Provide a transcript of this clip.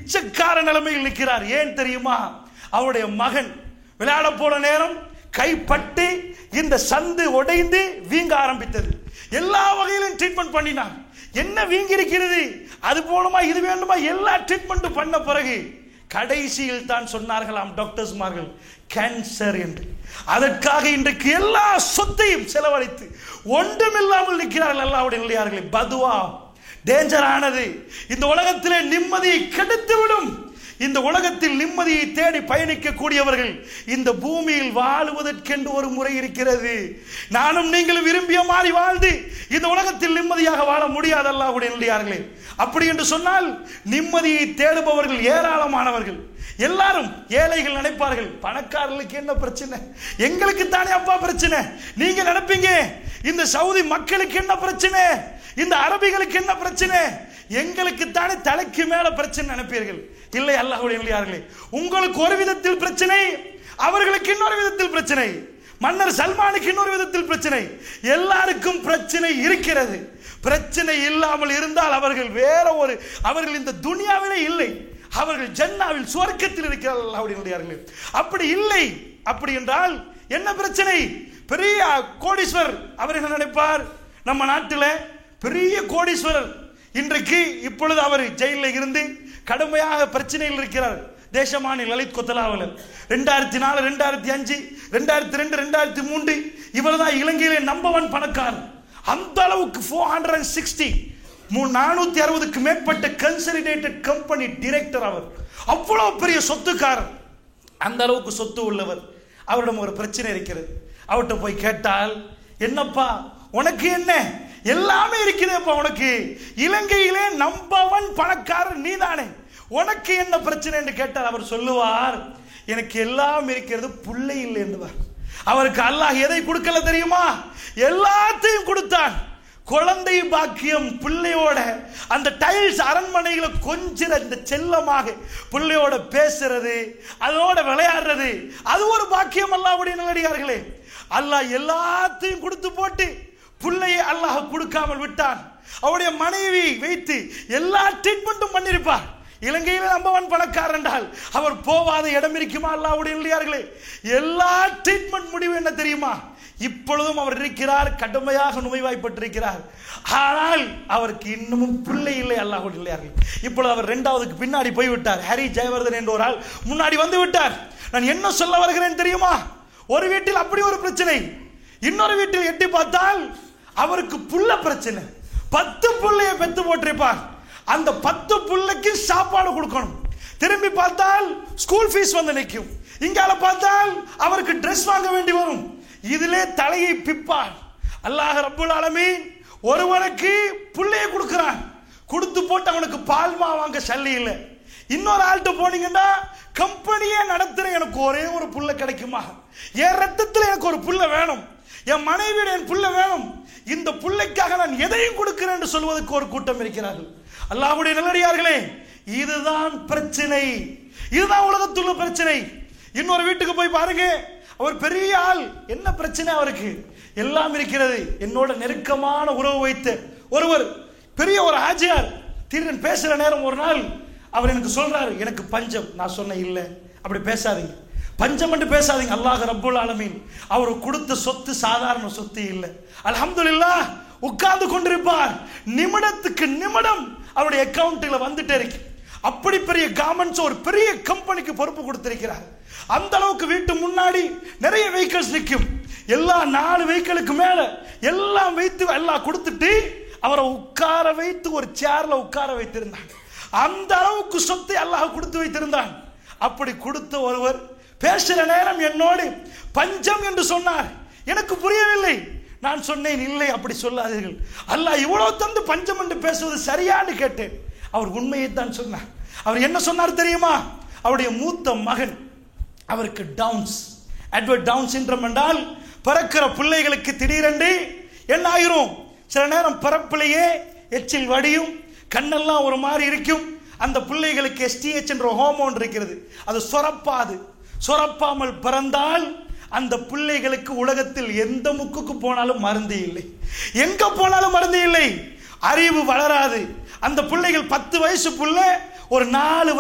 பிச்சைக்கார நிலைமையில் நிற்கிறார் ஏன் தெரியுமா அவருடைய மகன் விளையாட போன நேரம் கைப்பட்டு இந்த சந்து உடைந்து வீங்க ஆரம்பித்தது எல்லா வகையிலும் ட்ரீட்மெண்ட் பண்ணினான் என்ன வீங்கி இருக்கிறது அது போணுமா இது வேண்டுமா எல்லா ட்ரீட்மெண்ட்டும் பண்ண பிறகு கடைசியில் தான் சொன்னார்களாம் டாக்டர்ஸ்மார்கள் கேன்சர் என்று அதற்காக இன்றைக்கு எல்லா சொத்தையும் செலவழித்து ஒன்றுமில்லாமல் நிற்கிறார்கள் அல்லாவுடைய நிலையார்களே பதுவா டேஞ்சரானது இந்த உலகத்திலே நிம்மதியை கெடுத்து விடும் இந்த உலகத்தில் நிம்மதியை தேடி பயணிக்கக்கூடியவர்கள் இந்த பூமியில் வாழுவதற்கென்று ஒரு முறை இருக்கிறது நானும் நீங்கள் விரும்பிய மாதிரி வாழ்ந்து இந்த உலகத்தில் நிம்மதியாக வாழ முடியாது அல்லாஹ்வுடைய நல்லியார்களே அப்படி என்று சொன்னால் நிம்மதியை தேடுபவர்கள் ஏராளமானவர்கள் எல்லாரும் ஏழைகள் நினைப்பார்கள் பணக்காரர்களுக்கு என்ன பிரச்சனை எங்களுக்கு தானே அப்பா பிரச்சனை நீங்க நினைப்பீங்க இந்த சவுதி மக்களுக்கு என்ன பிரச்சனை இந்த அரபிகளுக்கு என்ன பிரச்சனை எங்களுக்கு தானே தலைக்கு மேல பிரச்சனை நினைப்பீர்கள் இல்லை அல்லாஹ்வுடைய நல்லியார்களே உங்களுக்கு ஒரு விதத்தில் பிரச்சனை அவர்களுக்கு இன்னொரு விதத்தில் பிரச்சனை மன்னர் சல்மானுக்கு இன்னொரு விதத்தில் பிரச்சனை எல்லாருக்கும் பிரச்சனை இருக்கிறது பிரச்சனை இல்லாமல் இருந்தால் அவர்கள் வேற ஒரு அவர்கள் இந்த துனியாவிலே இல்லை அவர்கள் ஜன்னாவில் சுவர்க்கத்தில் இருக்கிறார்கள் அல்லாஹ்வுடைய அப்படி இல்லை அப்படி என்றால் என்ன பிரச்சனை பெரிய கோடீஸ்வரர் அவர்கள் நினைப்பார் நம்ம நாட்டில் பெரிய கோடீஸ்வரர் இன்றைக்கு இப்பொழுது அவர் ஜெயிலில் இருந்து கடுமையாக பிரச்சனையில் இருக்கிறார் தேசமானி லலித் கொத்தலாவில் ரெண்டாயிரத்தி நாலு ரெண்டாயிரத்தி அஞ்சு ரெண்டாயிரத்தி ரெண்டு ரெண்டாயிரத்தி மூன்று இவர் தான் இலங்கையிலே நம்பர் ஒன் பணக்காரர் அந்த அளவுக்கு ஃபோர் ஹண்ட்ரட் அண்ட் சிக்ஸ்டி நானூத்தி அறுபதுக்கு மேற்பட்ட கன்சலிடேட்டட் கம்பெனி டிரெக்டர் அவர் அவ்வளவு பெரிய சொத்துக்காரர் அந்த அளவுக்கு சொத்து உள்ளவர் அவரிடம் ஒரு பிரச்சனை இருக்கிறது அவர்கிட்ட போய் கேட்டால் என்னப்பா உனக்கு என்ன எல்லாமே இருக்குதேப்பா உனக்கு இலங்கையிலே நம்பவன் பணக்காரர் நீதானே உனக்கு என்ன பிரச்சனை என்று கேட்டால் அவர் சொல்லுவார் எனக்கு எல்லாம் இருக்கிறது புள்ளை இல்லை என்றுவார் அவருக்கு அல்லாஹ் எதை கொடுக்கல தெரியுமா எல்லாத்தையும் கொடுத்தான் குழந்தை பாக்கியம் பிள்ளையோட அந்த டைல்ஸ் அரண்மனையில கொஞ்சம் இந்த செல்லமாக பிள்ளையோட பேசுறது அதோட விளையாடுறது அது ஒரு பாக்கியம் அல்லாவுடைய நல்லடியார்களே அல்லாஹ் எல்லாத்தையும் கொடுத்து போட்டு பிள்ளையை அல்லாஹ் கொடுக்காமல் விட்டான் அவருடைய மனைவி வைத்து எல்லா ட்ரீட்மெண்ட்டும் பண்ணியிருப்பார் இலங்கையில் நம்பவன் பணக்காரர் என்றால் அவர் போவாத இடம் இருக்குமா அல்லாவுடைய இல்லையார்களே எல்லா ட்ரீட்மெண்ட் முடிவு என்ன தெரியுமா இப்பொழுதும் அவர் இருக்கிறார் கடுமையாக நோய்வாய்ப்பட்டிருக்கிறார் ஆனால் அவருக்கு இன்னமும் பிள்ளை இல்லை அல்லாஹ் இல்லையார்கள் இப்பொழுது அவர் இரண்டாவதுக்கு பின்னாடி போய்விட்டார் ஹரி ஜெயவர்தன் என்ற ஒரு ஆள் முன்னாடி வந்து விட்டார் நான் என்ன சொல்ல வருகிறேன் தெரியுமா ஒரு வீட்டில் அப்படி ஒரு பிரச்சனை இன்னொரு வீட்டில் எட்டி பார்த்தால் அவருக்கு புள்ள பிரச்சனை பத்து புள்ளைய பெத்து போட்டிருப்பார் அந்த பத்து புள்ளைக்கு சாப்பாடு கொடுக்கணும் திரும்பி பார்த்தால் ஸ்கூல் ஃபீஸ் வந்து நிற்கும் இங்கால பார்த்தால் அவருக்கு ட்ரெஸ் வாங்க வேண்டி வரும் இதிலே தலையை பிப்பார் அல்லாஹ் ரப்புல் ஆலமீன் ஒருவனுக்கு புள்ளைய கொடுக்கிறான் கொடுத்து போட்டு அவனுக்கு பால்மா வாங்க சல்லி இல்லை இன்னொரு ஆள்கிட்ட போனீங்கன்னா கம்பெனியே நடத்துற எனக்கு ஒரே ஒரு புள்ள கிடைக்குமா என் ரத்தத்தில் எனக்கு ஒரு புள்ள வேணும் என் மனைவியோட என் புள்ள வேணும் இந்த புள்ளைக்காக நான் எதையும் கொடுக்கிறேன் என்று சொல்வதற்கு ஒரு கூட்டம் இருக்கிறார்கள் அல்லாஹ்வுடைய நல்லடியார்களே இதுதான் பிரச்சனை இதுதான் உலகத்துள்ள பிரச்சனை இன்னொரு வீட்டுக்கு போய் பாருங்க அவர் பெரிய ஆள் என்ன பிரச்சனை அவருக்கு எல்லாம் இருக்கிறது என்னோட நெருக்கமான உறவு வைத்த ஒருவர் பெரிய ஒரு ஆஜியார் தீரன் பேசுற நேரம் ஒரு நாள் அவர் எனக்கு சொல்றாரு எனக்கு பஞ்சம் நான் சொன்னேன் இல்லை அப்படி பேசாதீங்க பஞ்சம் என்று பேசாதீங்க அல்லாஹ் ரப்புல் ஆலமீன் அவர் கொடுத்த சொத்து சாதாரண சொத்து இல்லை அல்ஹம்துலில்லாஹ் உட்கார்ந்து கொண்டிருப்பார் நிமிடத்துக்கு நிமிடம் அவருடைய அக்கவுண்ட்ல வந்துட்டே இருக்கு அப்படி பெரிய கார்மெண்ட்ஸ் ஒரு பெரிய கம்பெனிக்கு பொறுப்பு கொடுத்திருக்கிறார் அந்த அளவுக்கு வீட்டு முன்னாடி நிறைய வெஹிக்கிள்ஸ் நிற்கும் எல்லா நாலு வெஹிக்கிளுக்கு மேல எல்லாம் வைத்து எல்லாம் கொடுத்துட்டு அவரை உட்கார வைத்து ஒரு சேர்ல உட்கார வைத்திருந்தாங்க அந்த அளவுக்கு சொத்தை அல்லாஹ் கொடுத்து வைத்திருந்தான் அப்படி கொடுத்த ஒருவர் பேசுற நேரம் என்னோடு பஞ்சம் என்று சொன்னார் எனக்கு புரியவில்லை நான் சொன்னேன் இல்லை அப்படி சொல்லாதீர்கள் அல்லாஹ் இவ்வளவு தந்து பஞ்சம் என்று பேசுவது சரியான்னு கேட்டேன் அவர் உண்மையை தான் சொன்னார் அவர் என்ன சொன்னார் தெரியுமா அவருடைய மூத்த மகன் அவருக்கு டவுன்ஸ் அட்வர்ட் டவுன் சின்ரம் என்றால் பிறக்கிற பிள்ளைகளுக்கு திடீரென்று என்ன ஆயிரும் சில நேரம் பிறப்பிலேயே எச்சில் வடியும் கண்ணெல்லாம் ஒரு மாதிரி இருக்கும் அந்த பிள்ளைகளுக்கு எஸ்டிஹெச் என்ற ஹோமோன் இருக்கிறது அது சொரப்பாது சொரப்பாமல் பிறந்தால் அந்த பிள்ளைகளுக்கு உலகத்தில் எந்த முக்குக்கு போனாலும் மருந்து இல்லை எங்க போனாலும் மருந்து இல்லை அறிவு வளராது அந்த பிள்ளைகள் பத்து வயசு புள்ள ஒரு நாலு